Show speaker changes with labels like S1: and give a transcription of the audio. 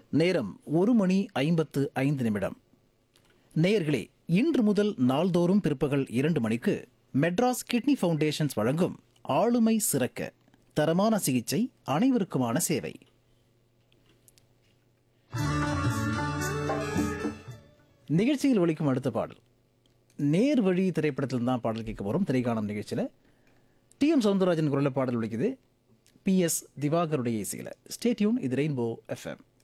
S1: நேரம் ஒரு மணி ஐம்பத்து ஐந்து நிமிடம் நேயர்களே இன்று முதல் நாள்தோறும் பிற்பகல் இரண்டு மணிக்கு மெட்ராஸ் கிட்னி ஃபவுண்டேஷன்ஸ் வழங்கும் ஆளுமை சிறக்க தரமான சிகிச்சை அனைவருக்குமான சேவை நிகழ்ச்சியில் ஒலிக்கும் அடுத்த பாடல் நேர் வழி திரைப்படத்தில் தான் பாடல் கேட்க போகிறோம் திரைக்காணும் நிகழ்ச்சியில் டி எம் சவுந்தரராஜன் குரல பாடல் ஒலிக்குது பி எஸ் திவாகருடைய இசையில் ஸ்டேட்யூன் இது ரெயின்போ எஃப்எம்